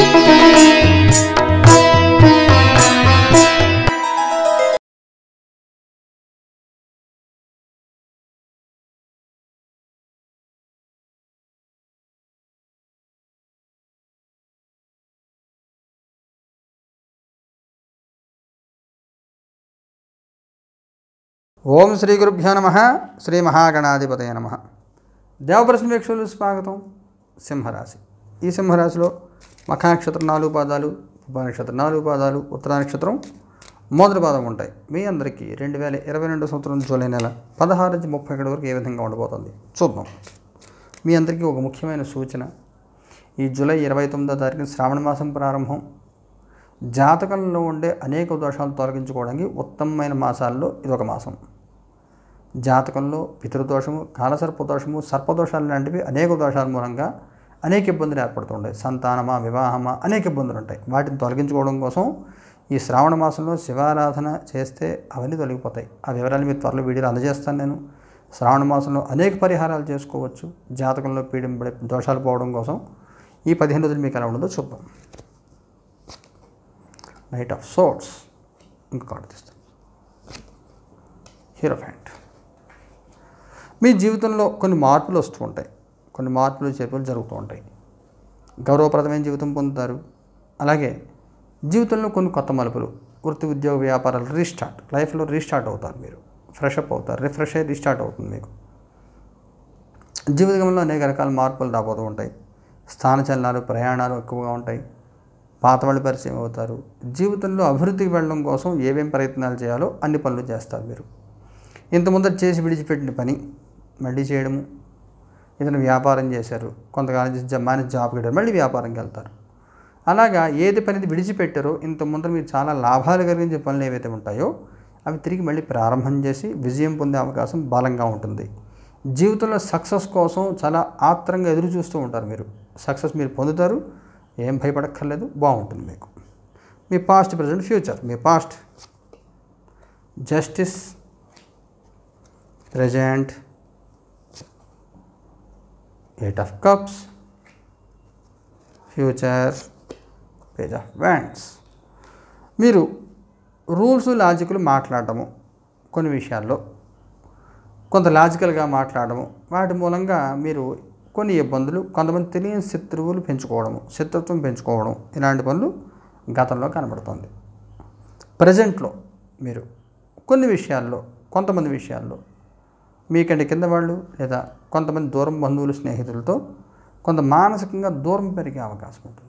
ఓం శ్రీ గురుభ్యో నమ శ్రీ మహాగణాధిపతయ నమ దేవప్రశ్న వీక్షలు స్వాగతం సింహరాశి ఈ సింహరాశిలో మఖా నక్షత్రం నాలుగు పాదాలు ఉప నక్షత్రం నాలుగు పాదాలు ఉత్తర నక్షత్రం మొదటి పాదం ఉంటాయి మీ అందరికీ రెండు వేల ఇరవై రెండు సంవత్సరం జూలై నెల పదహారు నుంచి ముప్పై ఒకటి వరకు ఏ విధంగా ఉండబోతుంది చూద్దాం మీ అందరికీ ఒక ముఖ్యమైన సూచన ఈ జూలై ఇరవై తొమ్మిదో తారీఖున శ్రావణ మాసం ప్రారంభం జాతకంలో ఉండే అనేక దోషాలు తొలగించుకోవడానికి ఉత్తమమైన మాసాల్లో ఇదొక మాసం జాతకంలో పితృదోషము కాలసర్పదోషము సర్పదోషాలు లాంటివి అనేక దోషాల మూలంగా అనేక ఇబ్బందులు ఏర్పడుతుంటాయి సంతానమా వివాహమా అనేక ఇబ్బందులు ఉంటాయి వాటిని తొలగించుకోవడం కోసం ఈ శ్రావణ మాసంలో శివారాధన చేస్తే అవన్నీ తొలగిపోతాయి ఆ వివరాలు మీరు త్వరలో వీడియోలో అందజేస్తాను నేను శ్రావణ మాసంలో అనేక పరిహారాలు చేసుకోవచ్చు జాతకంలో పీడింపడే దోషాలు పోవడం కోసం ఈ పదిహేను రోజులు మీకు ఎలా ఉండదో చూద్దాం నైట్ ఆఫ్ సోర్ట్స్ ఇంకో కార్డు తీస్తాం హీరో ఫ్యాంట్ మీ జీవితంలో కొన్ని మార్పులు వస్తూ ఉంటాయి కొన్ని మార్పులు చేర్పులు జరుగుతూ ఉంటాయి గౌరవప్రదమైన జీవితం పొందుతారు అలాగే జీవితంలో కొన్ని కొత్త మలుపులు వృత్తి ఉద్యోగ వ్యాపారాలు రీస్టార్ట్ లైఫ్లో రీస్టార్ట్ అవుతారు మీరు ఫ్రెష్ అప్ అవుతారు రిఫ్రెష్ అయ్యి రీస్టార్ట్ అవుతుంది మీకు జీవితంలో అనేక రకాల మార్పులు రాబోతూ ఉంటాయి స్థానచలనాలు ప్రయాణాలు ఎక్కువగా ఉంటాయి పాత వాళ్ళు పరిచయం అవుతారు జీవితంలో అభివృద్ధికి వెళ్ళడం కోసం ఏమేం ప్రయత్నాలు చేయాలో అన్ని పనులు చేస్తారు మీరు ఇంతకుముందర చేసి విడిచిపెట్టిన పని మళ్ళీ చేయడము ఏదైనా వ్యాపారం చేశారు కొంతకాలం చేసి జ- మానేసి జాబ్కి వెళ్ళారు మళ్ళీ వ్యాపారంకి వెళ్తారు అలాగా ఏది పనిది విడిచిపెట్టారో ఇంత ముందర మీరు చాలా లాభాలు కలిగించే పనులు ఏవైతే ఉంటాయో అవి తిరిగి మళ్ళీ ప్రారంభం చేసి విజయం పొందే అవకాశం బలంగా ఉంటుంది జీవితంలో సక్సెస్ కోసం చాలా ఆత్రంగా ఎదురు చూస్తూ ఉంటారు మీరు సక్సెస్ మీరు పొందుతారు ఏం భయపడక్కర్లేదు బాగుంటుంది మీకు మీ పాస్ట్ ప్రజెంట్ ఫ్యూచర్ మీ past justice present eight of cups future page of wands మీరు రూల్స్ లాజిక్లు మాట్లాడటము కొన్ని విషయాల్లో కొంత లాజికల్గా మాట్లాడము వాటి మూలంగా మీరు కొన్ని ఇబ్బందులు కొంతమంది తెలియని శత్రువులు పెంచుకోవడము శత్రుత్వం పెంచుకోవడం ఇలాంటి పనులు గతంలో కనబడుతుంది ప్రజెంట్లో మీరు కొన్ని విషయాల్లో కొంతమంది విషయాల్లో మీకంటే కింద వాళ్ళు లేదా కొంతమంది దూరం బంధువులు స్నేహితులతో కొంత మానసికంగా దూరం పెరిగే అవకాశం ఉంటుంది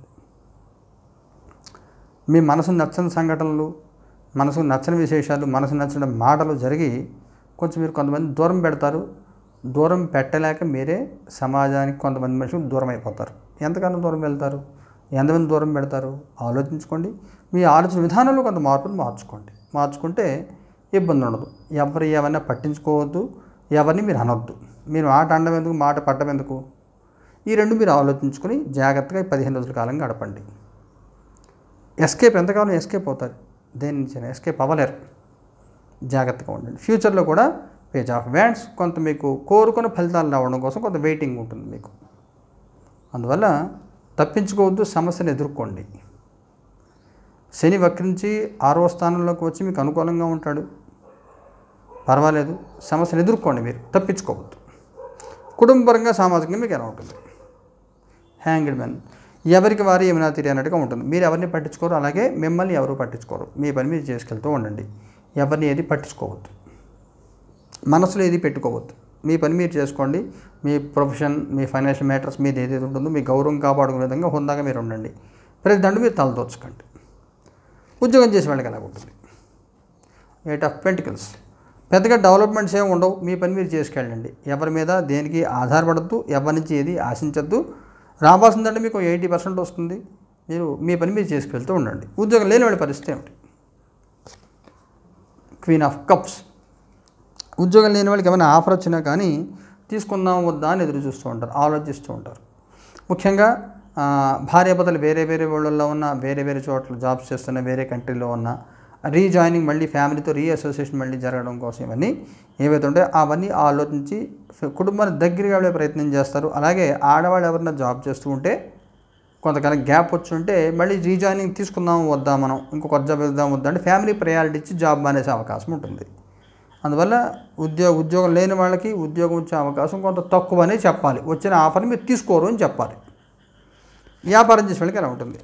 మీ మనసు నచ్చని సంఘటనలు మనసు నచ్చని విశేషాలు మనసు నచ్చిన మాటలు జరిగి కొంచెం మీరు కొంతమంది దూరం పెడతారు దూరం పెట్టలేక మీరే సమాజానికి కొంతమంది మనుషులు దూరం అయిపోతారు ఎంతకాలం దూరం వెళ్తారు ఎంతమంది దూరం పెడతారు ఆలోచించుకోండి మీ ఆలోచన విధానంలో కొంత మార్పులు మార్చుకోండి మార్చుకుంటే ఇబ్బంది ఉండదు ఎవరు ఏమైనా పట్టించుకోవద్దు ఎవరిని మీరు అనొద్దు మీరు మాట అనడం ఎందుకు మాట పట్టడం ఎందుకు ఈ రెండు మీరు ఆలోచించుకొని జాగ్రత్తగా ఈ పదిహేను రోజుల కాలం గడపండి ఎస్కేప్ ఎంతకాలం ఎస్కేప్ అవుతారు దేని నుంచి ఎస్కేప్ అవ్వలేరు జాగ్రత్తగా ఉండండి ఫ్యూచర్లో కూడా పేజ్ ఆఫ్ వ్యాండ్స్ కొంత మీకు కోరుకున్న ఫలితాలు రావడం కోసం కొంత వెయిటింగ్ ఉంటుంది మీకు అందువల్ల తప్పించుకోవద్దు సమస్యను ఎదుర్కోండి శని వక్రించి ఆరో స్థానంలోకి వచ్చి మీకు అనుకూలంగా ఉంటాడు పర్వాలేదు సమస్యను ఎదుర్కోండి మీరు తప్పించుకోవద్దు కుటుంబపరంగా సామాజికంగా మీకు ఎలా ఉంటుంది హ్యాంగ్డ్ మెన్ ఎవరికి వారి ఏమైనా తిరిగి అన్నట్టుగా ఉంటుంది మీరు ఎవరిని పట్టించుకోరు అలాగే మిమ్మల్ని ఎవరు పట్టించుకోరు మీ పని మీరు చేసుకెళ్తూ ఉండండి ఎవరిని ఏది పట్టించుకోవద్దు మనసులో ఏది పెట్టుకోవద్దు మీ పని మీరు చేసుకోండి మీ ప్రొఫెషన్ మీ ఫైనాన్షియల్ మ్యాటర్స్ మీద ఏదైతే ఉంటుందో మీ గౌరవం కాపాడుకునే విధంగా హుందాగా మీరు ఉండండి ప్రతి దండు మీరు తలదోచకండి ఉద్యోగం చేసే వాళ్ళకి ఎలా ఉంటుంది ఎయిట్ ఆఫ్ పెంటికల్స్ పెద్దగా డెవలప్మెంట్స్ ఏమి ఉండవు మీ పని మీరు చేసుకెళ్ళండి ఎవరి మీద దేనికి ఆధారపడద్దు ఎవరి నుంచి ఏది ఆశించద్దు రావాల్సిందంటే మీకు ఎయిటీ పర్సెంట్ వస్తుంది మీరు మీ పని మీరు చేసుకెళ్తూ ఉండండి ఉద్యోగం లేని వాళ్ళ పరిస్థితి ఏమిటి క్వీన్ ఆఫ్ కప్స్ ఉద్యోగం లేని వాళ్ళకి ఏమైనా ఆఫర్ వచ్చినా కానీ తీసుకుందాం వద్దా అని ఎదురు చూస్తూ ఉంటారు ఆలోచిస్తూ ఉంటారు ముఖ్యంగా ఆ, భార్యాభర్తలు వేరే వేరే ఊళ్ళల్లో ఉన్న వేరే వేరే చోట్ల జాబ్స్ చేస్తున్న వేరే కంట్రీలో ఉన్న రీజాయినింగ్ మళ్ళీ ఫ్యామిలీతో రీఅసోసియేషన్ మళ్ళీ జరగడం కోసం ఇవన్నీ ఏవైతే ఉంటాయో అవన్నీ ఆలోచించి ఫ- కుటుంబాన్ని దగ్గరగా వెళ్ళే ప్రయత్నం చేస్తారు అలాగే ఆడవాళ్ళు ఎవరైనా జాబ్ చేస్తూ ఉంటే కొంతకాలం గ్యాప్ వచ్చి ఉంటే మళ్ళీ రీజాయినింగ్ తీసుకుందాం వద్దా మనం ఇంకొక జాబ్ వెళ్దాం వద్దా అంటే ఫ్యామిలీ ప్రయారిటీ ఇచ్చి జాబ్ మానేసే అవకాశం ఉంటుంది అందువల్ల ఉద్యోగ ఉద్యోగం లేని వాళ్ళకి ఉద్యోగం వచ్చే అవకాశం కొంత తక్కువ అనే చెప్పాలి వచ్చిన ఆఫర్ని మీరు తీసుకోరు అని చెప్పాలి వ్యాపారం చేసే వాళ్ళకి ఎలా ఉంటుంది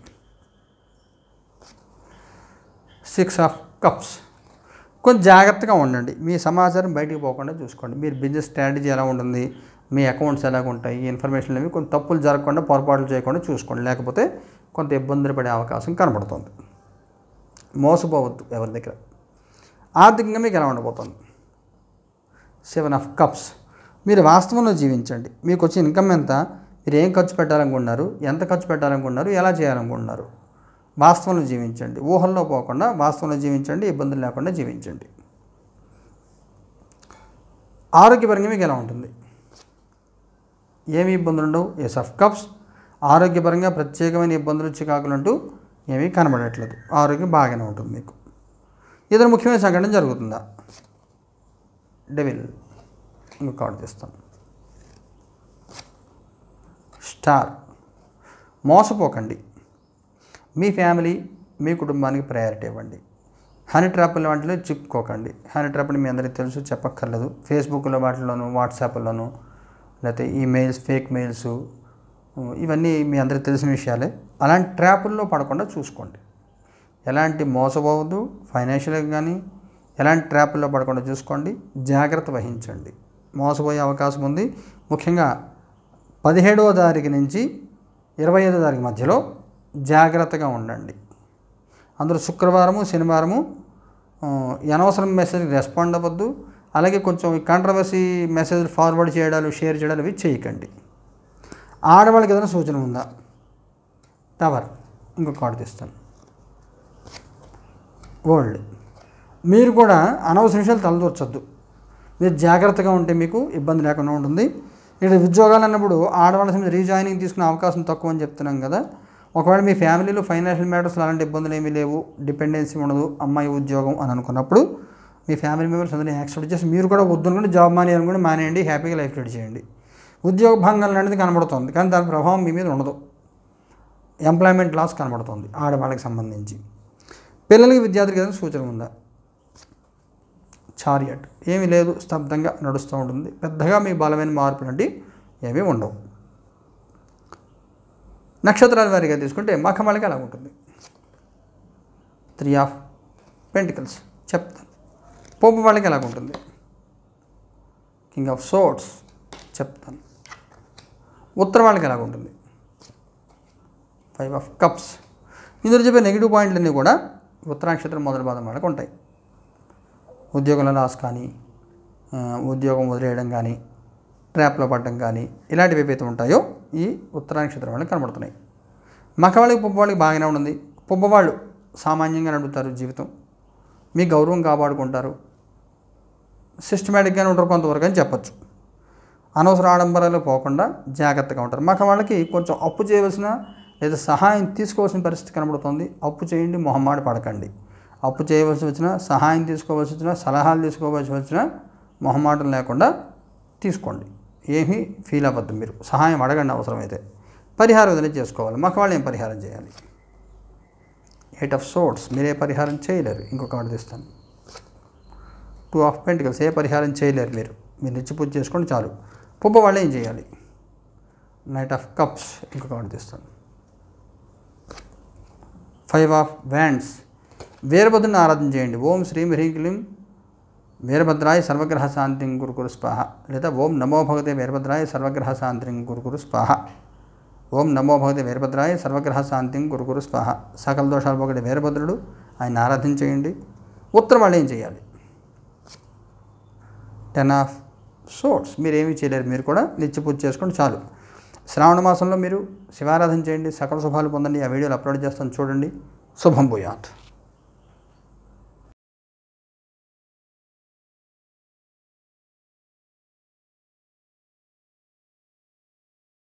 సిక్స్ ఆఫ్ కప్స్ కొంచెం జాగ్రత్తగా ఉండండి మీ సమాచారం బయటికి పోకుండా చూసుకోండి మీరు బిజినెస్ స్ట్రాటజీ ఎలా ఉంటుంది మీ అకౌంట్స్ ఎలాగ ఉంటాయి ఈ ఇన్ఫర్మేషన్ అవి కొంచెం తప్పులు జరగకుండా పొరపాట్లు చేయకుండా చూసుకోండి లేకపోతే కొంత ఇబ్బందులు పడే అవకాశం కనబడుతుంది మోసపోవద్దు ఎవరి దగ్గర ఆర్థికంగా మీకు ఎలా ఉండబోతుంది సెవెన్ ఆఫ్ కప్స్ మీరు వాస్తవంలో జీవించండి మీకు వచ్చే ఇన్కమ్ ఎంత మీరు ఏం ఖర్చు పెట్టాలనుకున్నారు ఎంత ఖర్చు పెట్టాలనుకున్నారు ఎలా చేయాలనుకుంటున్నారు వాస్తవంలో జీవించండి ఊహల్లో పోకుండా వాస్తవంలో జీవించండి ఇబ్బందులు లేకుండా జీవించండి ఆరోగ్యపరంగా మీకు ఎలా ఉంటుంది ఏమి ఇబ్బందులు ఉండవు ఎస్ ఆఫ్ కప్స్ ఆరోగ్యపరంగా ప్రత్యేకమైన ఇబ్బందులు చికాకులు అంటూ ఏమీ కనబడట్లేదు ఆరోగ్యం బాగానే ఉంటుంది మీకు ఏదైనా ముఖ్యమైన సంఘటన జరుగుతుందా డెవిల్ ఇంకొక కార్డు తీస్తాను స్టార్ మోసపోకండి మీ ఫ్యామిలీ మీ కుటుంబానికి ప్రయారిటీ ఇవ్వండి హనీ ట్రాప్ల వాటిలో చిక్కుకోకండి హనీ ట్రాప్ని మీ అందరికీ తెలుసు చెప్పక్కర్లేదు ఫేస్బుక్లో వాటిలోను వాట్సాప్లోను లేకపోతే ఈమెయిల్స్ ఫేక్ మెయిల్స్ ఇవన్నీ మీ అందరికీ తెలిసిన విషయాలే అలాంటి ట్రాపుల్లో పడకుండా చూసుకోండి ఎలాంటి మోసపోవద్దు ఫైనాన్షియల్గా కానీ ఎలాంటి ట్రాపుల్లో పడకుండా చూసుకోండి జాగ్రత్త వహించండి మోసపోయే అవకాశం ఉంది ముఖ్యంగా పదిహేడవ తారీఖు నుంచి ఇరవై ఐదో తారీఖు మధ్యలో జాగ్రత్తగా ఉండండి అందులో శుక్రవారము శనివారము ఆ, ఈ అనవసరం మెసేజ్కి రెస్పాండ్ అవ్వద్దు అలాగే కొంచెం కాంట్రవర్సీ మెసేజ్ ఫార్వర్డ్ చేయడాలు షేర్ చేయడాలు ఇవి చేయకండి ఆడవాళ్ళకి ఏదైనా సూచన ఉందా టవర్ ఇంకొక కార్డు తీస్తాను వరల్డ్ మీరు కూడా అనవసర విషయాలు తలదూర్చొద్దు మీరు జాగ్రత్తగా ఉంటే మీకు ఇబ్బంది లేకుండా ఉంటుంది ఇక్కడ ఉద్యోగాలు అన్నప్పుడు ఆడవాళ్ళ మీద రీజాయినింగ్ తీసుకునే అవకాశం తక్కువ అని చెప్తున్నాం కదా ఒకవేళ మీ ఫ్యామిలీలో ఫైనాన్షియల్ మ్యాటర్స్ అలాంటి ఇబ్బందులు ఏమీ లేవు డిపెండెన్సీ ఉండదు అమ్మాయి ఉద్యోగం అని అనుకున్నప్పుడు మీ ఫ్యామిలీ మెంబర్స్ అందరినీ యాక్సెప్ట్ చేసి మీరు కూడా వద్దనుకుంటే జాబ్ మానే అనుకుంటే మానేయండి హ్యాపీగా లైఫ్ లీడ్ చేయండి ఉద్యోగ భంగం లాంటిది కనబడుతుంది కానీ దాని ప్రభావం మీ మీద ఉండదు ఎంప్లాయ్మెంట్ లాస్ కనబడుతుంది ఆడవాళ్ళకి సంబంధించి పిల్లలకి విద్యార్థికి ఏదైనా సూచన ఉందా చారియట్ ఏమీ లేదు స్తబ్దంగా నడుస్తూ ఉంటుంది పెద్దగా మీ బలమైన మార్పులు అంటే ఏమీ ఉండవు నక్షత్రాల వారిగా తీసుకుంటే మఖం వాళ్ళకి అలా ఉంటుంది త్రీ ఆఫ్ పెంటికల్స్ చెప్తాను పోపు వాళ్ళకి ఎలాగ ఉంటుంది కింగ్ ఆఫ్ సోట్స్ చెప్తాను ఉత్తర వాళ్ళకి ఎలాగ ఉంటుంది ఫైవ్ ఆఫ్ కప్స్ ఇందులో చెప్పే నెగిటివ్ పాయింట్లన్నీ కూడా ఉత్తరాక్షత్రం మొదటి పాదం వాళ్ళకి ఉంటాయి ఉద్యోగంలో లాస్ కానీ ఆ, ఉద్యోగం వదిలేయడం కానీ ట్రాప్లో పడడం కానీ ఇలాంటివి ఏవైతే ఉంటాయో ఈ ఉత్తరాక్షత్రం వాళ్ళకి కనబడుతున్నాయి మగ వాళ్ళకి పుబ్బ వాళ్ళకి బాగానే ఉంటుంది పుబ్బ వాళ్ళు సామాన్యంగా నడుపుతారు జీవితం మీ గౌరవం కాపాడుకుంటారు సిస్టమేటిక్గానే ఉంటారు కొంతవరకు అని చెప్పచ్చు అనవసర ఆడంబరాలు పోకుండా జాగ్రత్తగా ఉంటారు మగ వాళ్ళకి కొంచెం అప్పు చేయవలసిన లేదా సహాయం తీసుకోవాల్సిన పరిస్థితి కనబడుతుంది అప్పు చేయండి మొహమ్మాడి పడకండి అప్పు చేయవలసి వచ్చినా సహాయం తీసుకోవాల్సి వచ్చినా సలహాలు తీసుకోవాల్సి వచ్చినా మొహమాటం లేకుండా తీసుకోండి ఏమీ ఫీల్ అవ్వద్దు మీరు సహాయం అడగండి అవసరమైతే పరిహారం ఏదైనా చేసుకోవాలి మాకు వాళ్ళు ఏం పరిహారం చేయాలి ఎయిట్ ఆఫ్ సోర్ట్స్ మీరే పరిహారం చేయలేరు ఇంకొక కార్డు తీస్తాను టూ ఆఫ్ పెంటికల్స్ ఏ పరిహారం చేయలేరు మీరు మీరు నిత్య పూజ చేసుకోండి చాలు పుబ్బ వాళ్ళు ఏం చేయాలి నైట్ ఆఫ్ కప్స్ ఇంకొక కార్డు తీస్తాను ఫైవ్ ఆఫ్ వ్యాండ్స్ వీరభద్రుని ఆరాధన చేయండి ఓం శ్రీం హ్రీం క్లీం వీరభద్రాయ సర్వగ్రహ శాంతిం గురుకురు స్వాహ లేదా ఓం నమో భగవతే వీరభద్రాయ సర్వగ్రహ శాంతిం గురుకురు స్వాహ ఓం నమో భగవతే వీరభద్రాయ సర్వగ్రహ శాంతిం గురుకురు స్వాహ సకల దోషాలు ఒకటి వీరభద్రుడు ఆయన ఆరాధన చేయండి ఉత్తరం వాళ్ళు ఏం చేయాలి టెన్ ఆఫ్ సోట్స్ మీరు ఏమీ చేయలేరు మీరు కూడా నిత్య పూజ చేసుకోండి చాలు శ్రావణ మాసంలో మీరు శివారాధన చేయండి సకల శుభాలు పొందండి ఆ వీడియోలు అప్లోడ్ చేస్తాను చూడండి శుభం భూయాత్